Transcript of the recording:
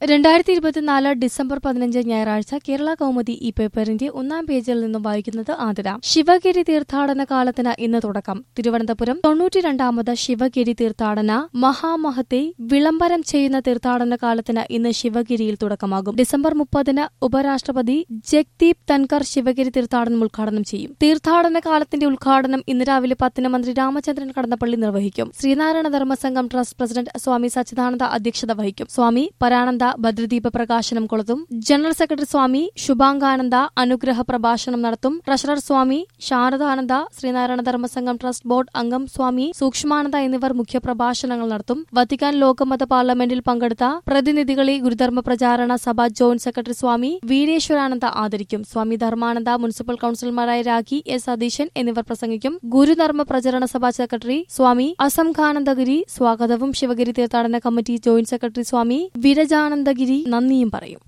രണ്ടായിരത്തി ഇരുപത്തിനാല് ഡിസംബർ പതിനഞ്ച് ഞായറാഴ്ച കേരള കൗമുദി ഈ പേപ്പറിന്റെ ഒന്നാം പേജിൽ നിന്നും വായിക്കുന്നത് ആതിര ശിവഗിരി തീർത്ഥാടന കാലത്തിന് ഇന്ന് തുടക്കം തിരുവനന്തപുരം തൊണ്ണൂറ്റിരണ്ടാമത് ശിവഗിരി തീർത്ഥാടന മഹാമഹത്തെ വിളംബരം ചെയ്യുന്ന തീർത്ഥാടന കാലത്തിന് ഇന്ന് ശിവഗിരിയിൽ തുടക്കമാകും ഡിസംബർ മുപ്പതിന് ഉപരാഷ്ട്രപതി ജഗ്ദീപ് ധൻകർ ശിവഗിരി തീർത്ഥാടനം ഉദ്ഘാടനം ചെയ്യും തീർത്ഥാടന കാലത്തിന്റെ ഉദ്ഘാടനം ഇന്ന് രാവിലെ പത്തിന് മന്ത്രി രാമചന്ദ്രൻ കടന്നപ്പള്ളി നിർവഹിക്കും ശ്രീനാരായണ ധർമ്മസംഘം ട്രസ്റ്റ് പ്രസിഡന്റ് സ്വാമി സച്ചിദാനന്ദ അധ്യക്ഷത വഹിക്കും സ്വാമി പരാനന്ദ ഭദ്രദീപ പ്രകാശനം കൊളുത്തും ജനറൽ സെക്രട്ടറി സ്വാമി ശുഭാംഗാനന്ദ അനുഗ്രഹ പ്രഭാഷണം നടത്തും treasurer Swami Sharadananda Sreenarayana Dharmasangham trust board അംഗം സ്വാമി സൂക്ഷ്മാനന്ദ എന്നിവർ മുഖ്യപ്രഭാഷണങ്ങൾ നടത്തും വത്തിക്കാൻ ലോകമത പാർലമെന്റിൽ പങ്കെടുത്ത പ്രതിനിധികളെ ഗുരുധർമ്മ പ്രചാരണ സഭ ജോയിന്റ് സെക്രട്ടറി സ്വാമി വീരേശ്വരാനന്ദ ആദരിക്കും സ്വാമി ധർമാനന്ദ മുനിസിപ്പൽ കൌൺസിലർമാരായ രാഖി എസ് സതീശൻ എന്നിവർ പ്രസംഗിക്കും ഗുരുധർമ്മ പ്രചരണ സഭ സെക്രട്ടറി സ്വാമി അസംഖാനന്ദഗിരി സ്വാഗതവും ശിവഗിരി തീർത്ഥാടന committee joint secretary Swami Virajanandagiri നന്ദിയും പറയും